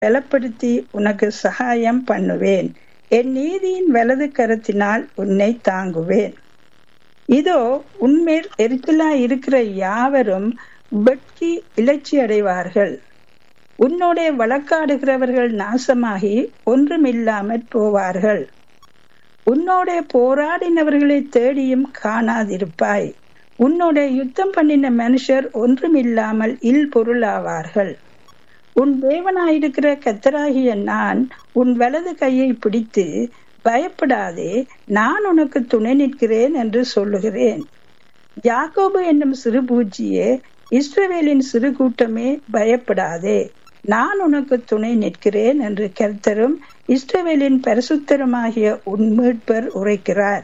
பலப்படுத்தி உனக்கு சகாயம் பண்ணுவேன் என் நீதியின் வலது கரத்தினால் உன்னை தாங்குவேன் இதோ உன்மேல் எரிச்சலாய் இருக்கிற யாவரும் வெட்கி இலச்சி அடைவார்கள் உன்னோட வழக்காடுகிறவர்கள் நாசமாகி ஒன்றுமில்லாமற் போவார்கள் உன்னோட போராடினவர்களை தேடியும் காணாதிருப்பாய் உன்னோட யுத்தம் பண்ணின மனுஷர் ஒன்றுமில்லாமல் இல் பொருளாவார்கள் உன் தேவனாயிருக்கிற கத்தராகிய நான் உன் வலது கையை பிடித்து பயப்படாதே நான் உனக்கு துணை நிற்கிறேன் என்று சொல்லுகிறேன் யாக்கோபு என்னும் சிறு பூச்சியே இஸ்ரவேலின் சிறு கூட்டமே பயப்படாதே நான் உனக்கு துணை நிற்கிறேன் என்று கர்த்தரும் இஸ்ரவேலின் பரிசுத்தருமாகிய உன் மீட்பர் உரைக்கிறார்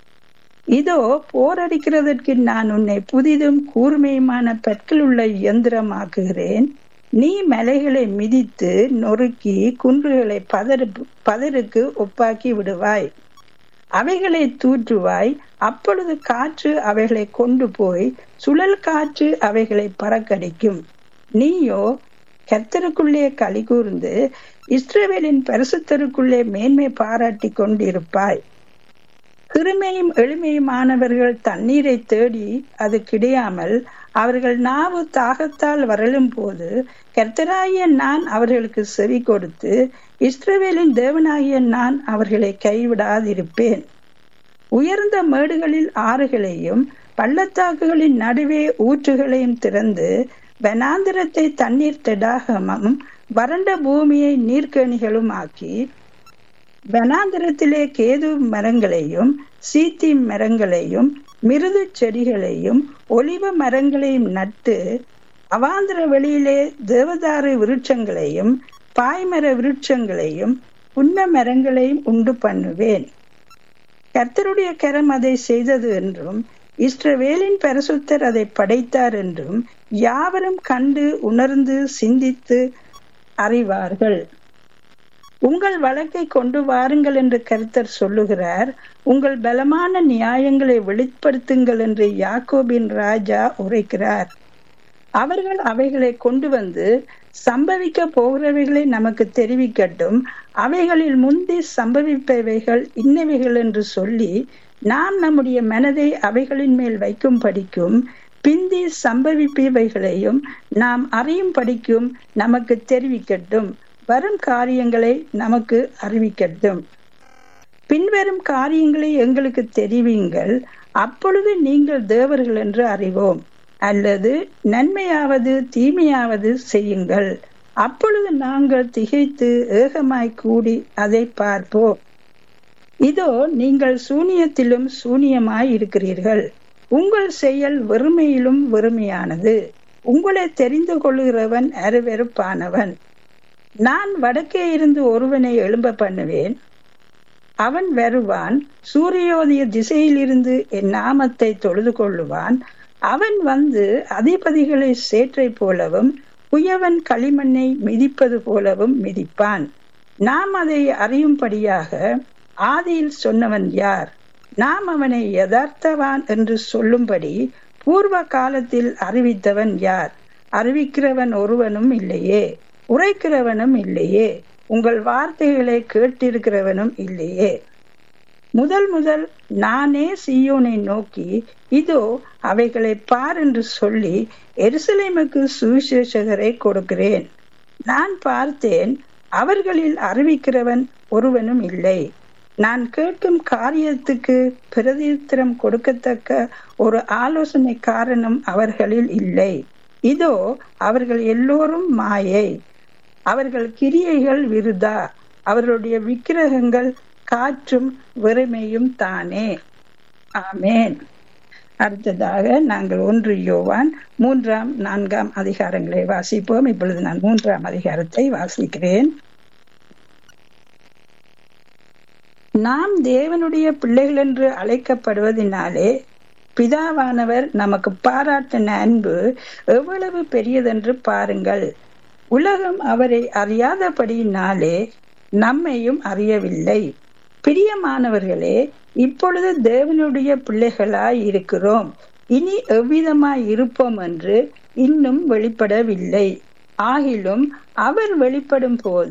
இதோ போரடிக்கிறதற்கு நான் உன்னை புதிதும் கூர்மையுமான பற்களுள்ள இயந்திரமாக்குகிறேன் நீ மலைகளை மிதித்து நொறுக்கி குன்றுகளை பதறு பதருக்கு ஒப்பாக்கி விடுவாய் அவைகளை தூற்றுவாய் அப்பொழுது காற்று அவைகளை கொண்டு போய் சுழல் காற்று அவைகளை பறக்கடிக்கும் நீயோ கர்த்தருக்குள்ளே களி கூர்ந்து இஸ்ரேவேலின் பரிசுத்தருக்குள்ளே மேன்மை பாராட்டி கொண்டிருப்பாய் சிறுமையும் எளிமையுமானவர்கள் தண்ணீரை தேடி அது கிடையாமல் அவர்கள் நாவு தாகத்தால் வரலும் போது கர்த்தராகிய நான் அவர்களுக்கு செவி கொடுத்து இஸ்ரவேலின் தேவனாகிய நான் அவர்களை கைவிடாதிருப்பேன் உயர்ந்த மேடுகளில் ஆறுகளையும் பள்ளத்தாக்குகளின் நடுவே ஊற்றுகளையும் திறந்து வனாந்திரத்தை தண்ணீர் தடாகமும் வறண்ட பூமியை நீர்க்கணிகளும் ஆக்கி வனாந்திரத்திலே கேது மரங்களையும் சீத்தி மரங்களையும் மிருது செடிகளையும் ஒலிவ மரங்களையும் நட்டு அவாந்திர வெளியிலே தேவதாரு விருட்சங்களையும் பாய்மர விருட்சங்களையும் புன்ன மரங்களையும் உண்டு பண்ணுவேன் கர்த்தருடைய கரம் அதை செய்தது என்றும் இஸ்ரவேலின் பரிசுத்தர் அதை படைத்தார் என்றும் யாவரும் கண்டு உணர்ந்து சிந்தித்து அறிவார்கள் உங்கள் வழக்கை கொண்டு வாருங்கள் என்று கருத்தர் சொல்லுகிறார் உங்கள் பலமான நியாயங்களை வெளிப்படுத்துங்கள் என்று யாக்கோபின் ராஜா உரைக்கிறார் அவர்கள் அவைகளை கொண்டு வந்து சம்பவிக்க போகிறவைகளை நமக்கு தெரிவிக்கட்டும் அவைகளில் முந்தி சம்பவிப்பவைகள் இன்னவைகள் என்று சொல்லி நாம் நம்முடைய மனதை அவைகளின் மேல் வைக்கும் படிக்கும் பிந்தி சம்பவிப்பவைகளையும் நாம் அறியும் படிக்கும் நமக்கு தெரிவிக்கட்டும் வரும் காரியங்களை நமக்கு அறிவிக்கட்டும் பின்வரும் காரியங்களை எங்களுக்கு தெரிவிங்கள் அப்பொழுது நீங்கள் தேவர்கள் என்று அறிவோம் அல்லது நன்மையாவது தீமையாவது செய்யுங்கள் அப்பொழுது நாங்கள் திகைத்து ஏகமாய் கூடி அதை பார்ப்போம் இதோ நீங்கள் சூனியத்திலும் சூனியமாய் இருக்கிறீர்கள் உங்கள் செயல் வெறுமையிலும் வெறுமையானது உங்களை தெரிந்து கொள்கிறவன் அருவெறுப்பானவன் நான் வடக்கே இருந்து ஒருவனை எழும்ப பண்ணுவேன் அவன் வருவான் சூரியோதய திசையில் இருந்து என் நாமத்தை தொழுது கொள்ளுவான் அவன் வந்து அதிபதிகளை சேற்றை போலவும் குயவன் களிமண்ணை மிதிப்பது போலவும் மிதிப்பான் நாம் அதை அறியும்படியாக ஆதியில் சொன்னவன் யார் நாம் அவனை யதார்த்தவான் என்று சொல்லும்படி பூர்வ காலத்தில் அறிவித்தவன் யார் அறிவிக்கிறவன் ஒருவனும் இல்லையே உரைக்கிறவனும் இல்லையே உங்கள் வார்த்தைகளை கேட்டிருக்கிறவனும் இல்லையே முதல் முதல் நானே சியோனை நோக்கி இதோ அவைகளை பார் என்று சொல்லி எருசலேமுக்கு சுவிசேஷகரை கொடுக்கிறேன் நான் பார்த்தேன் அவர்களில் அறிவிக்கிறவன் ஒருவனும் இல்லை நான் கேட்கும் காரியத்துக்கு பிரதித்திரம் கொடுக்கத்தக்க ஒரு ஆலோசனை காரணம் அவர்களில் இல்லை இதோ அவர்கள் எல்லோரும் மாயை அவர்கள் கிரியைகள் விருதா அவர்களுடைய விக்கிரகங்கள் காற்றும் வெறுமையும் தானே ஆமேன் அடுத்ததாக நாங்கள் ஒன்று யோவான் மூன்றாம் நான்காம் அதிகாரங்களை வாசிப்போம் இப்பொழுது நான் மூன்றாம் அதிகாரத்தை வாசிக்கிறேன் நாம் தேவனுடைய பிள்ளைகள் என்று அழைக்கப்படுவதனாலே பிதாவானவர் நமக்கு பாராட்டின அன்பு எவ்வளவு பெரியதென்று பாருங்கள் உலகம் அவரை அறியாதபடியினாலே நம்மையும் அறியவில்லை பிரியமானவர்களே இப்பொழுது தேவனுடைய பிள்ளைகளாய் இருக்கிறோம் இனி எவ்விதமாய் இருப்போம் என்று இன்னும் வெளிப்படவில்லை ஆகிலும் அவர் வெளிப்படும் போது